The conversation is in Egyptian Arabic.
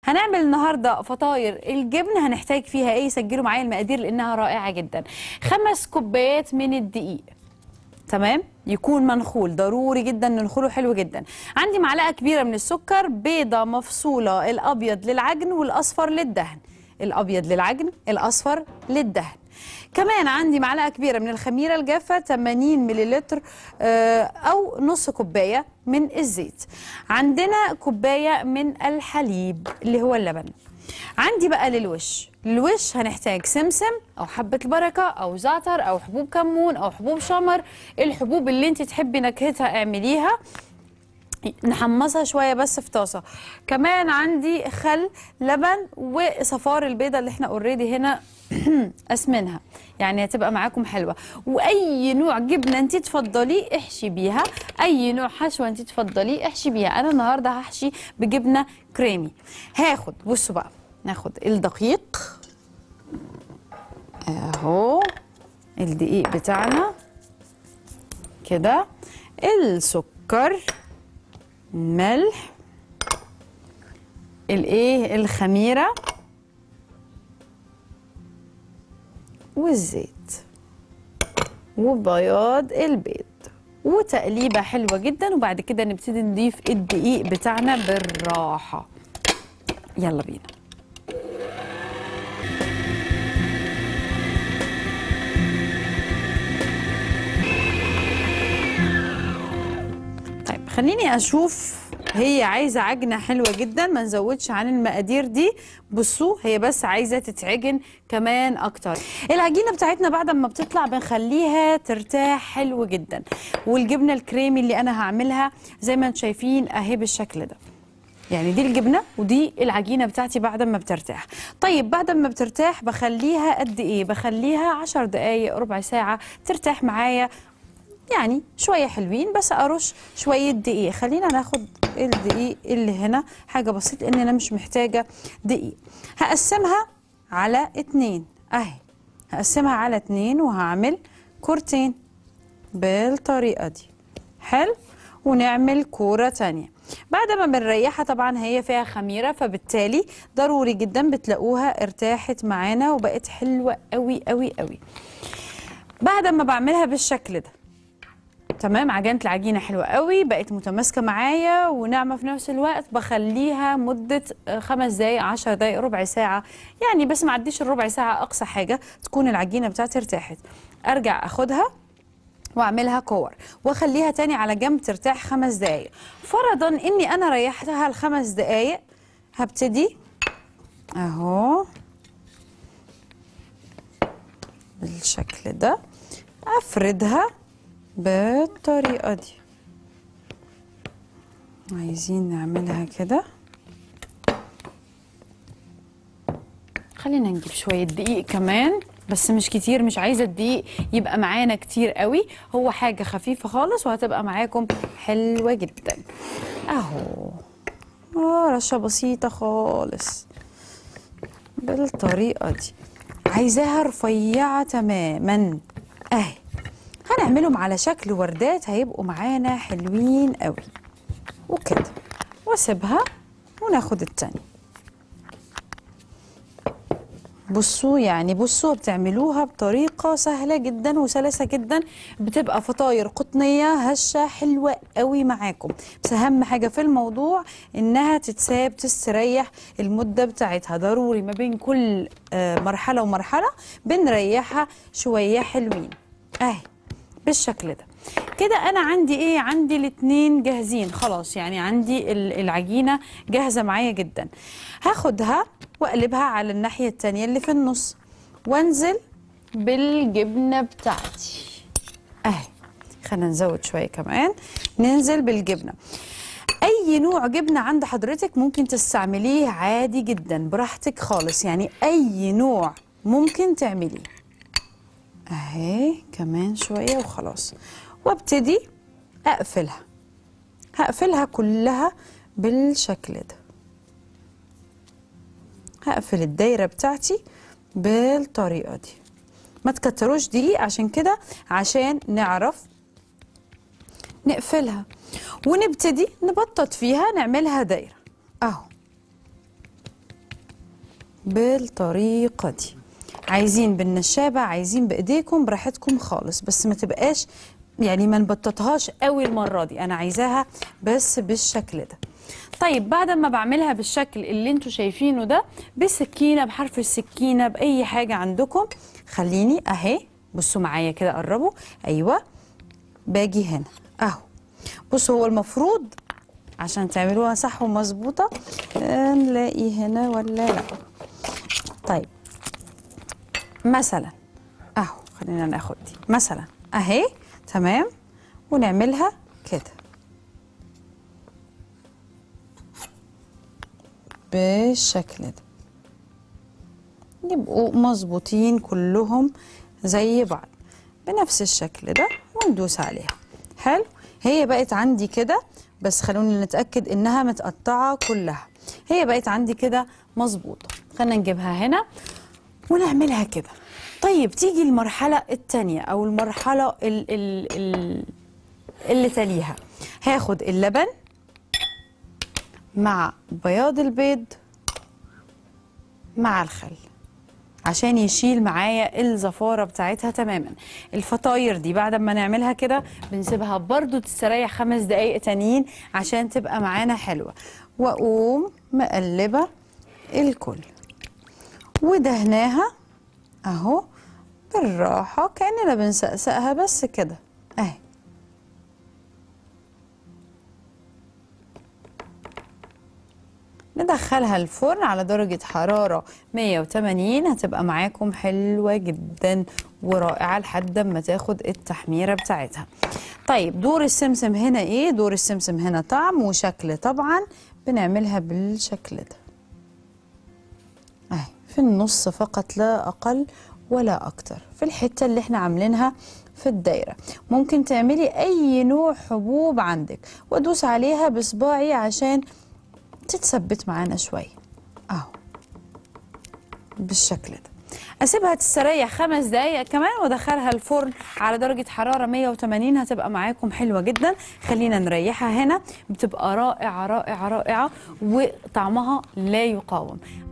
هنعمل النهارده فطاير الجبن هنحتاج فيها ايه سجلوا معايا المقادير لانها رائعه جدا خمس كوبايات من الدقيق تمام يكون منخول ضروري جدا ننخله حلو جدا عندي معلقه كبيره من السكر بيضه مفصوله الابيض للعجن والاصفر للدهن الابيض للعجن الاصفر للدهن كمان عندي معلقه كبيره من الخميره الجافه 80 مليلتر آه، او نص كوبايه من الزيت عندنا كوبايه من الحليب اللي هو اللبن عندي بقى للوش للوش هنحتاج سمسم او حبه البركه او زعتر او حبوب كمون او حبوب شمر الحبوب اللي انت تحبي نكهتها اعمليها نحمصها شويه بس في طاسه كمان عندي خل لبن وصفار البيضه اللي احنا اوريدي هنا اسمنها يعني هتبقى معاكم حلوه واي نوع جبنه انت تفضليه احشي بيها اي نوع حشوه انت تفضليه احشي بيها انا النهارده هحشي بجبنه كريمي هاخد بصوا بقى ناخد الدقيق اهو الدقيق بتاعنا كده السكر ملح الايه الخميره والزيت وبياض البيض وتقليبه حلوه جدا وبعد كده نبتدي نضيف الدقيق بتاعنا بالراحه يلا بينا طيب خليني اشوف هي عايزه عجنه حلوه جدا ما نزودش عن المقادير دي بصوا هي بس عايزه تتعجن كمان اكتر العجينه بتاعتنا بعد ما بتطلع بنخليها ترتاح حلو جدا والجبنه الكريمي اللي انا هعملها زي ما انتم شايفين اهي بالشكل ده يعني دي الجبنه ودي العجينه بتاعتي بعد ما بترتاح طيب بعد ما بترتاح بخليها قد ايه بخليها عشر دقايق ربع ساعه ترتاح معايا يعني شوية حلوين بس أرش شوية دقيق خلينا ناخد الدقيق اللي هنا حاجة بسيطة لأن أنا مش محتاجة دقيق هقسمها على اتنين أهي هقسمها على اتنين وهعمل كورتين بالطريقة دي حلو ونعمل كورة تانية بعد ما بنريحها طبعا هي فيها خميرة فبالتالي ضروري جدا بتلاقوها ارتاحت معانا وبقت حلوة قوي قوي قوي بعد ما بعملها بالشكل ده تمام عجنت العجينه حلوه قوي بقت متماسكه معايا وناعمه في نفس الوقت بخليها مده آه، خمس دقايق عشر دقايق ربع ساعه يعني بس ما عديش الربع ساعه اقصى حاجه تكون العجينه بتاعتي ارتاحت ارجع اخدها واعملها كور واخليها تاني على جنب ترتاح خمس دقايق فرضا اني انا ريحتها الخمس دقايق هبتدي اهو بالشكل ده افردها بالطريقة دي عايزين نعملها كده خلينا نجيب شوية دقيق كمان بس مش كتير مش عايزة الدقيق يبقى معانا كتير قوي هو حاجة خفيفة خالص وهتبقى معاكم حلوة جدا اهو اه رشة بسيطة خالص بالطريقة دي عايزاها رفيعة تماما اهي هنعملهم على شكل وردات هيبقوا معانا حلوين قوي وكده واسيبها وناخد التاني بصوا يعني بصوا بتعملوها بطريقة سهلة جدا وسلسة جدا بتبقى فطاير قطنية هشة حلوة قوي معاكم بس أهم حاجة في الموضوع إنها تتساب تستريح المدة بتاعتها ضروري ما بين كل آه، مرحلة ومرحلة بنريحها شوية حلوين أهي بالشكل ده كده انا عندي ايه عندي الاتنين جاهزين خلاص يعني عندي ال- العجينه جاهزه معايا جدا هاخدها واقلبها على الناحيه التانية اللي في النص وانزل بالجبنه بتاعتي اهي خلينا نزود شويه كمان ننزل بالجبنه اي نوع جبنه عند حضرتك ممكن تستعمليه عادي جدا براحتك خالص يعني اي نوع ممكن تعمليه اهي كمان شويه وخلاص وابتدي اقفلها هقفلها كلها بالشكل ده هقفل الدايره بتاعتي بالطريقه دي ما تكتروش دقيق عشان كده عشان نعرف نقفلها ونبتدي نبطط فيها نعملها دايره اهو بالطريقة دي عايزين بالنشابة عايزين بإيديكم براحتكم خالص بس ما تبقاش يعني ما نبططهاش قوي المرة دي أنا عايزاها بس بالشكل ده طيب بعد ما بعملها بالشكل اللي انتوا شايفينه ده بسكينة بحرف السكينة بأي حاجة عندكم خليني أهي بصوا معايا كده قربوا أيوة باجي هنا أهو بصوا هو المفروض عشان تعملوها صح ومظبوطة آه، نلاقي هنا ولا لا طيب مثلا اهو خلينا ناخد دي مثلا اهي تمام ونعملها كده بالشكل ده يبقوا مظبوطين كلهم زي بعض بنفس الشكل ده وندوس عليها حلو هي بقت عندي كده بس خلوني نتأكد انها متقطعة كلها هي بقت عندي كده مظبوطة خلينا نجيبها هنا ونعملها كده طيب تيجي المرحلة التانية أو المرحلة ال ال ال اللي تليها هاخد اللبن مع بياض البيض مع الخل عشان يشيل معايا الزفارة بتاعتها تماما الفطاير دي بعد ما نعملها كده بنسيبها برضو تستريح خمس دقايق تانيين عشان تبقى معانا حلوة وأقوم مقلبة الكل ودهناها اهو بالراحة كأننا بنسقسقها بس كده اهي ندخلها الفرن على درجة حرارة 180 هتبقى معاكم حلوة جدا ورائعة لحد ما تاخد التحميرة بتاعتها طيب دور السمسم هنا ايه؟ دور السمسم هنا طعم وشكل طبعا بنعملها بالشكل ده اهي في النص فقط لا اقل ولا اكتر في الحته اللي احنا عاملينها في الدايره ممكن تعملي اي نوع حبوب عندك وادوس عليها بصباعي عشان تتثبت معانا شويه اهو بالشكل ده اسيبها تستريح خمس دقايق كمان وادخلها الفرن على درجه حراره 180 هتبقى معاكم حلوه جدا خلينا نريحها هنا بتبقى رائعه رائعه رائعه وطعمها لا يقاوم